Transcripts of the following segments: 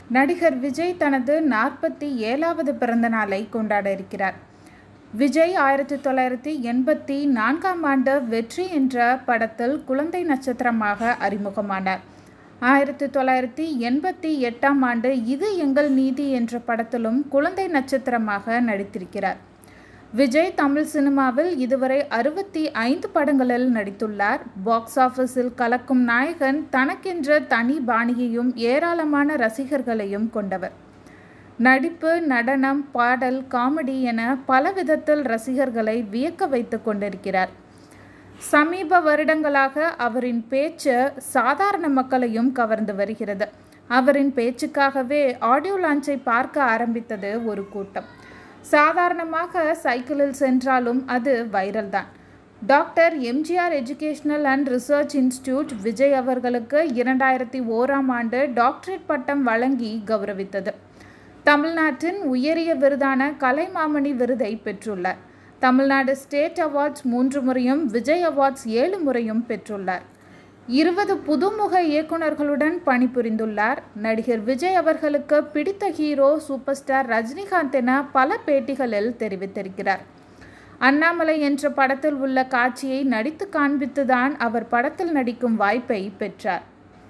நடிகர் விஜய் தனது நாற்பத்தி ஏழாவது பிறந்த நாளை கொண்டாட இருக்கிறார் விஜய் ஆயிரத்தி தொள்ளாயிரத்தி எண்பத்தி நான்காம் ஆண்டு வெற்றி என்ற படத்தில் குழந்தை நட்சத்திரமாக அறிமுகமானார் ஆயிரத்தி தொள்ளாயிரத்தி எண்பத்தி எட்டாம் ஆண்டு இது எங்கள் நீதி என்ற படத்திலும் குழந்தை நட்சத்திரமாக நடித்திருக்கிறார் விஜய் தமிழ் சினிமாவில் இதுவரை அறுபத்தி ஐந்து படங்களில் நடித்துள்ளார் பாக்ஸ் ஆஃபீஸில் கலக்கும் நாயகன் தனக்கென்ற தனி பாணியையும் ஏராளமான ரசிகர்களையும் கொண்டவர் நடிப்பு நடனம் பாடல் காமெடி என பல விதத்தில் ரசிகர்களை வியக்க வைத்து கொண்டிருக்கிறார் சமீப வருடங்களாக அவரின் பேச்சு சாதாரண மக்களையும் கவர்ந்து வருகிறது அவரின் பேச்சுக்காகவே ஆடியோ லான்ச்சை பார்க்க ஆரம்பித்தது ஒரு கூட்டம் சாதாரணமாக சைக்கிளில் சென்றாலும் அது வைரல் தான் doctor MGR educational and research institute Vijay அவர்களுக்கு இரண்டாயிரத்தி ஓராம் ஆண்டு டாக்டரேட் பட்டம் வழங்கி கௌரவித்தது தமிழ்நாட்டின் உயரிய விருதான கலைமாமணி விருதை பெற்றுள்ளார் தமிழ்நாடு ஸ்டேட் அவார்ட்ஸ் மூன்று முறையும் விஜய் அவார்ட்ஸ் ஏழு முறையும் பெற்றுள்ளார் இருபது புதுமுக இயக்குநர்களுடன் பணிபுரிந்துள்ளார் நடிகர் விஜய் அவர்களுக்கு பிடித்த ஹீரோ சூப்பர் ஸ்டார் ரஜினிகாந்த் என பல பேட்டிகளில் தெரிவித்திருக்கிறார் அண்ணாமலை என்ற படத்தில் உள்ள காட்சியை நடித்து காண்பித்துதான் அவர் படத்தில் நடிக்கும் வாய்ப்பை பெற்றார்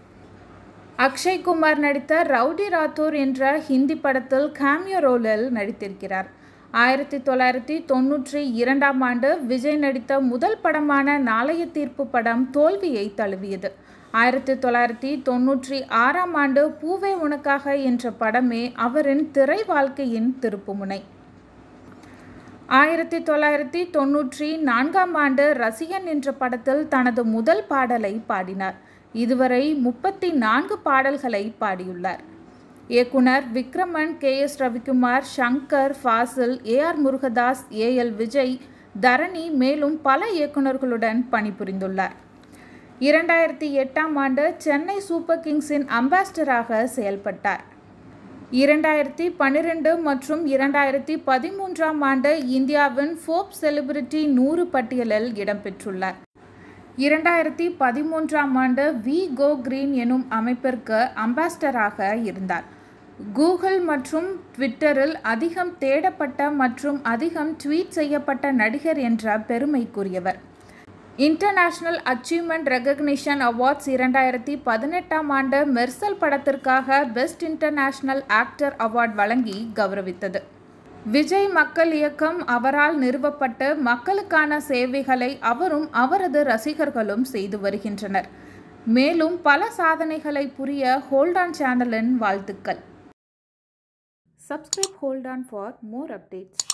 அக்ஷய் குமார் நடித்த ரவுடி ராத்தோர் என்ற ஹிந்தி படத்தில் கேமியோ ரோலில் நடித்திருக்கிறார் ஆயிரத்தி தொள்ளாயிரத்தி தொன்னூற்றி இரண்டாம் ஆண்டு விஜய் நடித்த முதல் படமான நாளைய தீர்ப்பு படம் தோல்வியை தழுவியது ஆயிரத்தி தொள்ளாயிரத்தி தொன்னூற்றி ஆறாம் ஆண்டு பூவே உனக்காக என்ற படமே அவரின் திரை வாழ்க்கையின் திருப்புமுனை ஆயிரத்தி தொள்ளாயிரத்தி தொன்னூற்றி நான்காம் ஆண்டு ரசிகன் என்ற படத்தில் தனது முதல் பாடலை பாடினார் இதுவரை முப்பத்தி நான்கு பாடல்களை பாடியுள்ளார் இயக்குனர் Vikraman K S Ravikumar Shankar Fazil A R Murugadoss A L Vijay Dharani மேலும் பல இயக்குநர்களுடன் பணிபுரிந்துள்ளார் இரண்டாயிரத்தி எட்டாம் ஆண்டு சென்னை சூப்பர் கிங்ஸின் அம்பாஸ்டராக செயல்பட்டார் இரண்டாயிரத்தி பன்னிரெண்டு மற்றும் இரண்டாயிரத்தி பதிமூன்றாம் ஆண்டு இந்தியாவின் ஃபோப் செலிபிரிட்டி நூறு பட்டியலில் இடம்பெற்றுள்ளார் இரண்டாயிரத்தி பதிமூன்றாம் ஆண்டு வி கோ கிரீன் எனும் அமைப்பிற்கு அம்பாஸ்டராக இருந்தார் கூகுள் மற்றும் ட்விட்டரில் அதிகம் தேடப்பட்ட மற்றும் அதிகம் ட்வீட் செய்யப்பட்ட நடிகர் என்ற பெருமைக்குரியவர் இன்டர்நேஷ்னல் அச்சீவ்மெண்ட் ரெகக்னிஷன் அவார்ட்ஸ் இரண்டாயிரத்தி பதினெட்டாம் ஆண்டு மெர்சல் படத்திற்காக பெஸ்ட் இன்டர்நேஷ்னல் ஆக்டர் அவார்ட் வழங்கி கௌரவித்தது விஜய் மக்கள் இயக்கம் அவரால் நிறுவப்பட்டு மக்களுக்கான சேவைகளை அவரும் அவரது ரசிகர்களும் செய்து வருகின்றனர் மேலும் பல சாதனைகளை புரிய ஹோல்டான் சேனலின் வாழ்த்துக்கள் subscribe hold on for more updates